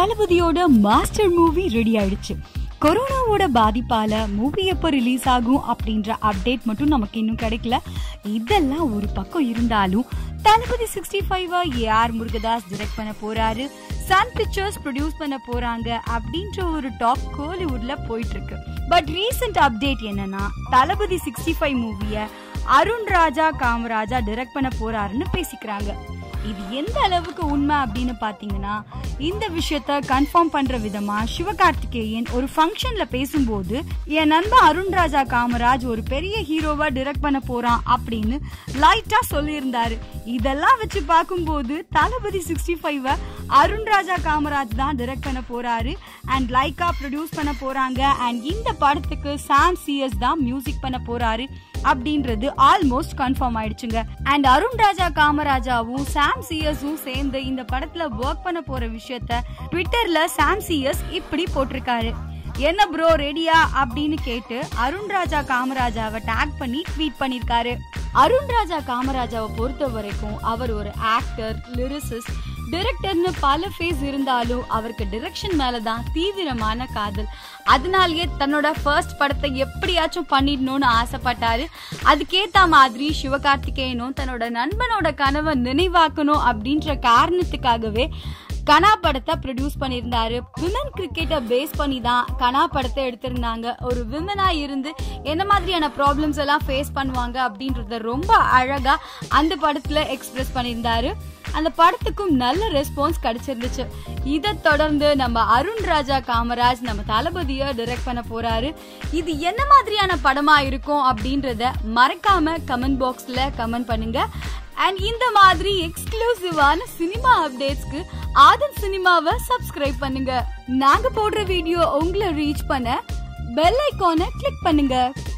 தளபதியோட master movie ready ஆயிடுச்சு கொரோனாவோட பாதிப்பால movie எப்போ ரிலீஸ் ஆகும் அப்படின்ற அப்டேட் மட்டும் நமக்கு இன்னும் கிடைக்கல இதெல்லாம் ஒரு பக்கம் இருந்தாலும் தளபதி சிக்ஸ்டி ஃபைவா ஏஆர் முருகதாஸ் டிரெக்ட் பண்ண போறாரு சன் பிக்சர்ஸ் ப்ரொடியூஸ் பண்ண போறாங்க அப்படின்ற ஒரு டாக் கோலிவுட்ல போயிட்டு இருக்கு பட் ரீசெண்ட் அப்டேட் என்னன்னா தளபதி சிக்ஸ்டி ஃபைவ் மூவிய அருண் ராஜா காமராஜா டிரெக்ட் பண்ண போறாருன்னு பேசிக்கிறாங்க இது எந்த அளவுக்கு உண்மை அப்படின்னு பாத்தீங்கன்னா இந்த விஷயத்த கன்ஃபார்ம் பண்ற விதமா சிவகார்த்திகேயன் ஒரு ஃபங்க்ஷன்ல பேசும்போது என் நண்பன் அருண் ராஜா காமராஜ் ஒரு பெரிய ஹீரோவா டிரெக்ட் பண்ண போறான் அப்படின்னு லைட்டா சொல்லியிருந்தாரு இதெல்லாம் வச்சு பார்க்கும்போது தளபதி சிக்ஸ்டி ஃபைவ் அருண் ராஜா காமராஜ் தான் டிரெக்ட் பண்ண போறாரு அண்ட் லைக்கா ப்ரொடியூஸ் பண்ண போறாங்க அண்ட் இந்த படத்துக்கு சாம் சிஎஸ் தான் மியூசிக் பண்ண போறாரு அப்படின்றது ஆல்மோஸ்ட் கன்ஃபார்ம் ஆயிடுச்சுங்க அண்ட் அருண் ராஜா காமராஜாவும் சாம் சிஎஸும் சேர்ந்து இந்த படத்துல ஒர்க் பண்ண போற விஷயத்த ட்விட்டர்ல சாம் சிஎஸ் இப்படி போட்டிருக்காரு என்ன ப்ரோ ரெடியா அப்படின்னு கேட்டு அருண் ராஜா காமராஜாவை டேக் பண்ணி ட்வீட் பண்ணிருக்காரு அருண் ராஜா காமராஜாவை பொறுத்த வரைக்கும் அவர் ஒரு ஆக்டர் லிரிசிஸ்ட் டிரெக்டர்னு பல ஃபேஸ் இருந்தாலும் அவருக்கு டிரெக்ஷன் மேலதான் தீவிரமான காதல் அதனாலயே தன்னோட ஃபர்ஸ்ட் படத்தை எப்படியாச்சும் பண்ணிடணும்னு ஆசைப்பட்டாரு அதுக்கேத்த மாதிரி சிவகார்த்திகேயனும் தன்னோட நண்பனோட கனவை நினைவாக்கணும் அப்படின்ற காரணத்துக்காகவே கனா படத்தை ப்ரொடியூஸ் பண்ணியிருந்தாரு விமன் கிரிக்கெட்டை பேஸ் பண்ணி தான் கனா படத்தை எடுத்திருந்தாங்க ஒரு விமனா இருந்து என்ன மாதிரியான ப்ராப்ளம்ஸ் எல்லாம் ஃபேஸ் பண்ணுவாங்க அப்படின்றத ரொம்ப அழகா அந்த படத்துல எக்ஸ்பிரஸ் பண்ணியிருந்தாரு அந்த படத்துக்கும் நல்ல ரெஸ்பான்ஸ் கிடைச்சிருந்துச்சு இதை தொடர்ந்து நம்ம அருண் ராஜா காமராஜ் நம்ம தளபதிய டைரக்ட் பண்ண போறாரு இது என்ன மாதிரியான படமா இருக்கும் அப்படின்றத மறக்காம கமெண்ட் பாக்ஸ்ல கமெண்ட் பண்ணுங்க அண்ட் இந்த மாதிரி எக்ஸ்க்ளூசிவான சினிமா அப்டேட்ஸ்க்கு ஆதன் சினிமாவை சப்ஸ்கிரைப் பண்ணுங்க நாங்க போடுற வீடியோ உங்களை ரீச் பண்ண பெல் ஐகானை கிளிக் பண்ணுங்க